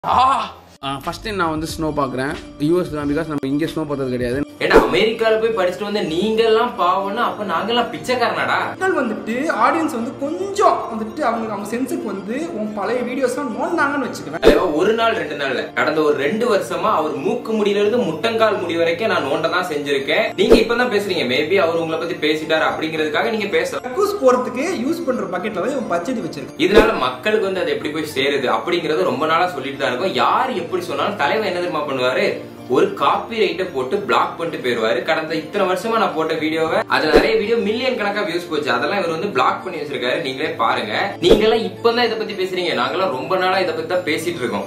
first time நான் வந்து snow பார்க்குறேன் யூஎஸ் தான் பிகாஸ் நம்ம இங்கே ஸ்னோ பார்த்தது கிடையாது ஏன்னா அமெரிக்கால போய் படிச்சுட்டு வந்த நீங்க எல்லாம் பாவம்னா அப்ப நாங்கெல்லாம் பிச்சைக்காரனாடா மக்கள் வந்துட்டு ஆடியன்ஸ் வந்து கொஞ்சம் வந்துட்டு அவங்க அவங்க சென்ஸுக்கு வந்து உன் பழைய வீடியோஸ்லாம் நோண்டாங்கன்னு வச்சுக்குவேன் தலைவா, ஒரு நாள் ரெண்டு நாள்ல கடந்த ஒரு ரெண்டு வருஷமா அவர் மூக்கு முடியில இருந்து முட்டங்கால் முடி வரைக்கும் நான் நோண்ட தான் செஞ்சிருக்கேன் நீங்க இப்பதான் பேசுறீங்க மேபி அவர் உங்களை பத்தி பேசிட்டாரு அப்படிங்கிறதுக்காக நீங்க பேசலாம் கக்கூஸ் போறதுக்கு யூஸ் பண்ற பக்கெட்ல தான் இவன் பச்சடி வச்சிருக்கான் இதனால மக்களுக்கு வந்து அது எப்படி போய் சேருது அப்படிங்கறது ரொம்ப நாளா சொல்லிட்டு தான் இருக்கும் யார் எப்படி சொன்னாலும் தலைவர் என்ன தெரியுமா பண்ணுவாரு ஒரு காப்பி ரைட்டை போட்டு பிளாக் பண்ணிட்டு போயிருவாரு கடந்த இத்தனை வருஷமா நான் போட்ட வீடியோவை அதுல நிறைய வீடியோ மில்லியன் கணக்கா வியூஸ் போச்சு அதெல்லாம் இவர் வந்து பிளாக் பண்ணி வச்சிருக்காரு நீங்களே பாருங்க நீங்க எல்லாம் இப்பதான் இதை பத்தி பேசுறீங்க நாங்கெல்லாம் ரொம்ப நாளா இதை பத்தி தான் பேசிட்டு இருக்கோம்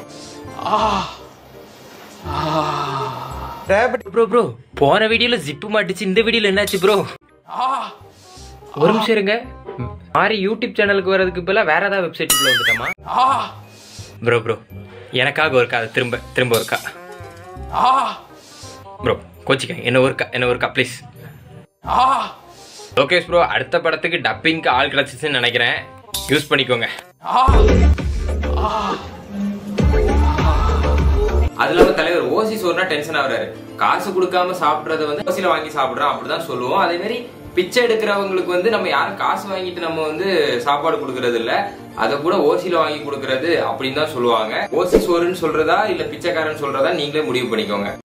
ப்ரோ ப்ரோ போன வீடியோல ஜிப்பு மாட்டுச்சு இந்த வீடியோல என்னாச்சு ப்ரோ ஒரு நிமிஷம் இருங்க மாறி யூடியூப் சேனலுக்கு வர்றதுக்கு பதிலா வேற ஏதாவது வெப்சைட்டுக்குள்ள வந்துட்டோமா ப்ரோ ப்ரோ எனக்காக ஒருக்கா அது திரும்ப திரும்ப ஒருக்கா ப்ரோ கோச்சிக்க என்ன ஒருக்கா என்ன ஒருக்கா ப்ளீஸ் லோகேஷ் ப்ரோ அடுத்த படத்துக்கு டப்பிங்க்கு ஆள் கிடச்சிச்சுன்னு நினைக்கிறேன் யூஸ் பண்ணிக்கோங்க அது இல்லாம தலைவர் ஓசி சோறுனா டென்ஷன் ஆகுறாரு காசு கொடுக்காம சாப்பிடுறத வந்து ஓசில வாங்கி சாப்பிடுறோம் அப்படிதான் சொல்லுவோம் அதே மாதிரி பிச்சை எடுக்கிறவங்களுக்கு வந்து நம்ம யாரும் காசு வாங்கிட்டு நம்ம வந்து சாப்பாடு கொடுக்கறது இல்ல அதை கூட ஓசில வாங்கி கொடுக்கறது அப்படின்னு தான் சொல்லுவாங்க ஓசி சோறுன்னு சொல்றதா இல்ல பிச்சைக்காரன் சொல்றதா நீங்களே முடிவு பண்ணிக்கோங்க